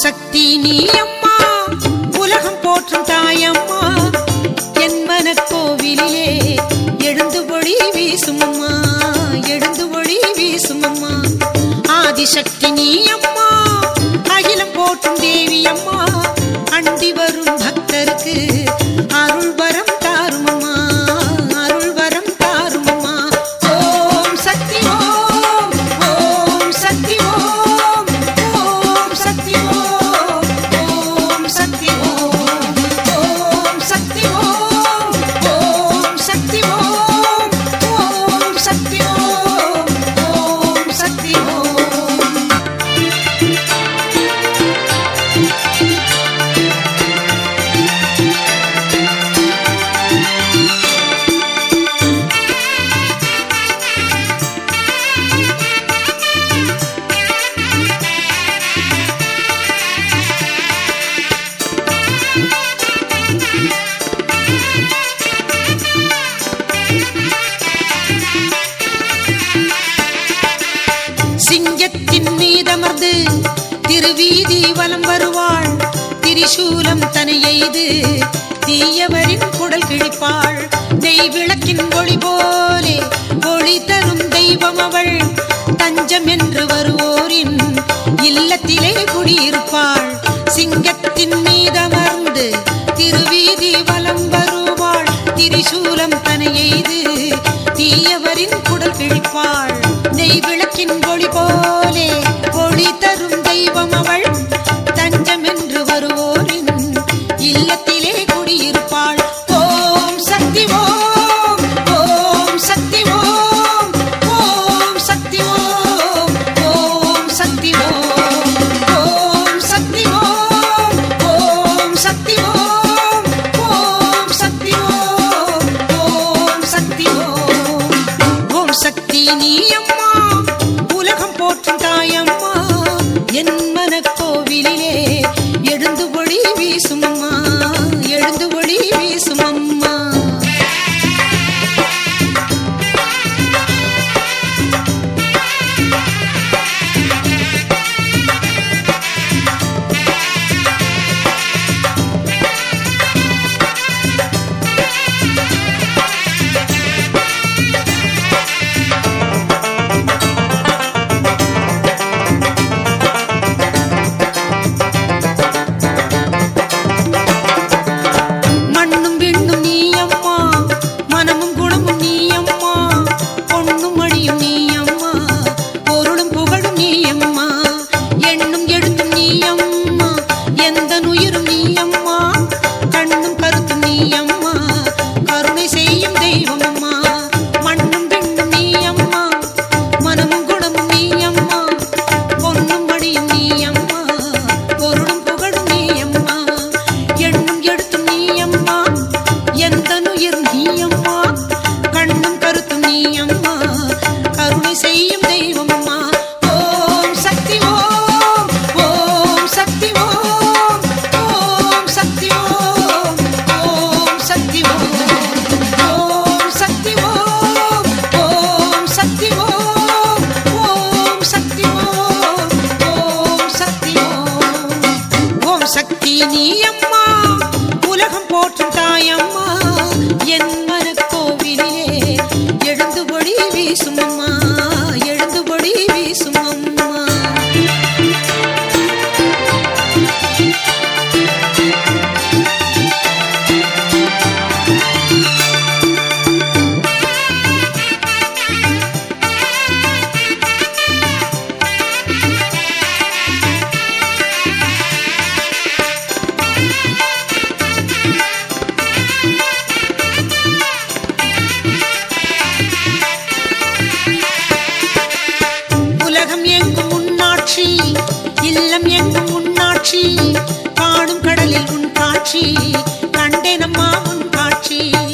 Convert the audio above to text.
சக்தி நீ அம்மா உலகம் போற்றும் தாயம்மா என் மனக்கோவிலிலே எழுந்து ஒளி வீசும் அம்மா எழுந்து ஒளி வீசும் அம்மா ஆதிசக்தி நீ அம்மா அகிலம் போற்றும் தேவி அம்மா அண்டி வரும் பக்தருக்கு அருள் வரம் தாரும் அம்மா அருள் வரம் தாரும் அம்மா ஓம் சக்தி ஓம் ஓம் சக்தி ஓம் ஓம் சக்தி ஓம் ஓம் சக்தி ஓம் ஓம் சக்தி ஓம் ஓம் சக்தி ஓம் ஓம் சக்தி ஓம் ஓம் சக்தி ஓம் சிங்கத்தின் மீதமர்ந்து திருவீதி வலம் வருவாள் திரிசூலம் தனை எய்து தீயவரின் குடல் கிழிப்பாள் நெய்விளக்கின் ஒளி போலே ஒளி தரும் தெய்வம் அவள் தஞ்சம் என்று வருவோரின் இல்லத்திலே குடியிருப்பாள் சிங்கத்தின் மீதமர்ந்து திருவீதி வலம் வருவாள் திரிசூலம் தனை எய்து தீயவரின் குடல் கிழிப்பாள் நெய் விளக்கின் ஒளி போலே ஒளி தரும் தெய்வம் அவள் தஞ்சம் என்று வருவோரின் இல்லத்திலே குடியிருப்பாள் ஓம் சக்தி ஓம் ஓம் சக்தி ஓம் ஓம் சக்தி ஓம் ஓம் சக்தி ஓம் ஓம் சக்தி ஓம் ஓம் சக்தி ஓம் ஓம் சக்தி ஓம் ஓம் சக்தி ஓம் ஓம் சக்தி நீ அம்மா உலகம் போற்றும் தாயம்மா என் மனக்கோவிலிலே எழுந்து ஒளி வீசும் அம்மா எழுந்து ஒளி வீசும் அம்மா மண்ணும் விண்ணும் நீ அம்மா மனமும் குணமும் நீ அம்மா பொண்ணும் மணியும் நீ அம்மா பொருளும் புகழும் நீ அம்மா எண்ணும் எழுத்தும் நீ அம்மா எந்த உயிரும் நீ அம்மா கண்ணும் கருத்தும் நீ அம்மா கருணை செய்யும் தெய்வம் அம்மா மண்ணும் விண்ணும் நீ அம்மா மனமும் குணமும் நீ அம்மா பொன்னும் மணியும் நீ அம்மா பொருளும் புகழும் நீ அம்மா எண்ணும் எடுத்தும் நீ அம்மா எந்த உயிர் நீ அம்மா கண்ணும் கருத்தும் நீ அம்மா கருணை செய்யும் தெய்வம் அம்மா ஓம் சக்தி ஓம் ஓம் சக்தி ஓம் ஓம் சக்தி ஓம் ஓம் சக்தி ஓம் ஓம் சக்தி ஓம் ஓம் சக்தி ஓம் ஓம் சக்தி ஓம் ஓம் சக்தி ஓம் ஓம் சக்தி நீ அம்மா உலகம் போற்றும் தாயம்மா என் மனக்கோவிலிலே எழுந்து ஒளி வீசும் அம்மா எழுந்து ஒளி வீசும் அம்மா உலகம் எங்கும் உன்னாட்சி இல்லம் எங்கும் உன்னாட்சி காணும் கடலில் உன் காட்சி கண்டேனம்மா உன் காட்சி